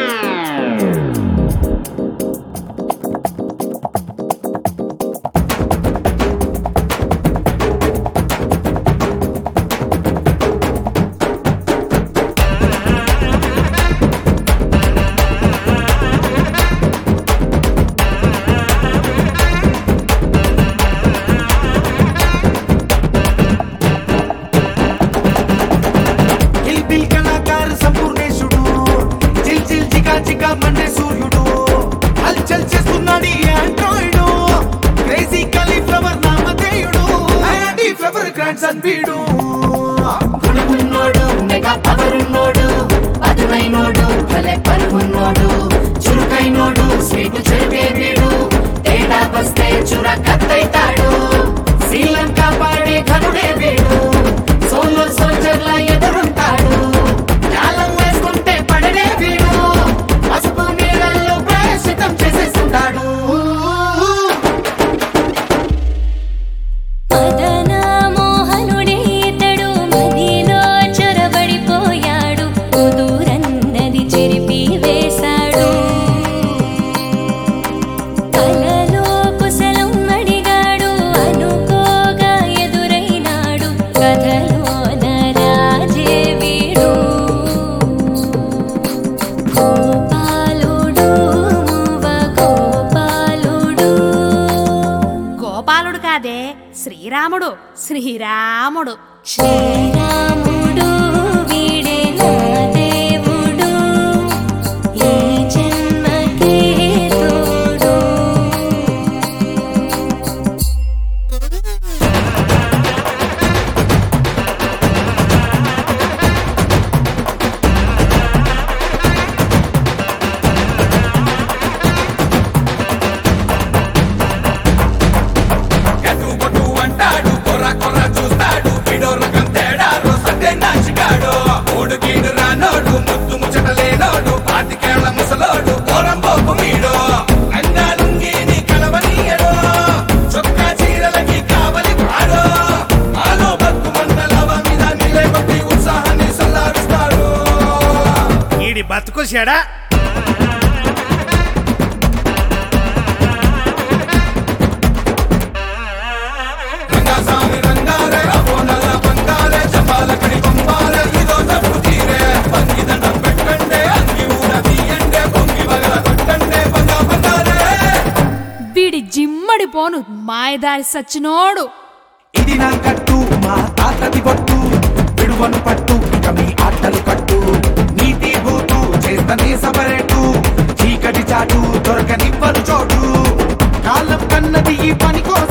Kill Bill కళాకారు సంపూర్ణేశుడు chill chill చికా చికా మండే సూర్యుడు హల్చల్ చేస్తున్నాడు ఈ ఆండ్రాయిడు క్రేజీ కాలీఫ్లవర్ నామధేయుడు ఐఐటి ఫ్లవర్ గ్రాండ్ సన్ వీడు గుణమున్నోడు మెగా పవరున్నోడు పదునైనోడు భలే పరుగున్నోడు చురుకైనోడు స్వీట్ చెరుకే వీడు తేడా వస్తే చుర కత్తైతాడు శ్రీలంక పాడే ఘనుడే వీడు సోలో సోల్జర్ల ఎదురుంటాడు కాలం వేసుకుంటే పడడే వీడు పసుపు నీళ్ళల్లో ప్రవేశితం చేసేస్తుంటాడు మదన మోహనుడే ఇతడు మదిలో చొరబడిపోయాడు కుదురన్నది చెరిపి వేశాడు కలలో కుశలం అడిగాడు అనుకోగా ఎదురైనాడు కథలోన రాజే వీడు గోపాలుడు మువ్వ గోపాలుడు గోపాలుడు కాదే శ్రీరాముడు శ్రీరాముడు శ్రీరాముడు వీడే నా దేవుడు ఈ జన్మకే తోడు కట్టుబొట్టు అంటాడు కొర్ర కొర్ర చూస్తాడు వీడో రకం తేడా రోసంటే నాచిగాడు ఓడు గీడు రానోడు ముద్దు ముచ్చట లేనోడు పాతికేళ్ల ముసలోడు పోరంబోపు మీడు అందాలుంగిని కలవనీయడు చొక్కా చీరలకి కావలి వాడు ఆలో బతుకు మంటలవ మీద నీలే కొట్టి ఉత్సాహాన్ని సల్లారుస్తాడు ఈడి బతుకు చెడా రంగాసామి రంగారే అపోనల బంగారే చపాల కడి బొమ్మారే ఇదో తప్పు తీరే పంగి దండం పెట్టండే అంగి ఊర తీయండే పొంగి వగల కొట్టండే బంగా బంగారే వీడి జిమ్మడి పోను మాయదారి సచ్చినోడు ఇది నా కట్టు మా తాతది బొట్టు విడువను పట్టు ఇక మీ ఆటలు కట్టు నీతి భూతు చేస్తనే సపరేటు చీకటి చాటు దొరకనివ్వరు చోటు కాలం కన్నది ఈ పని కోసం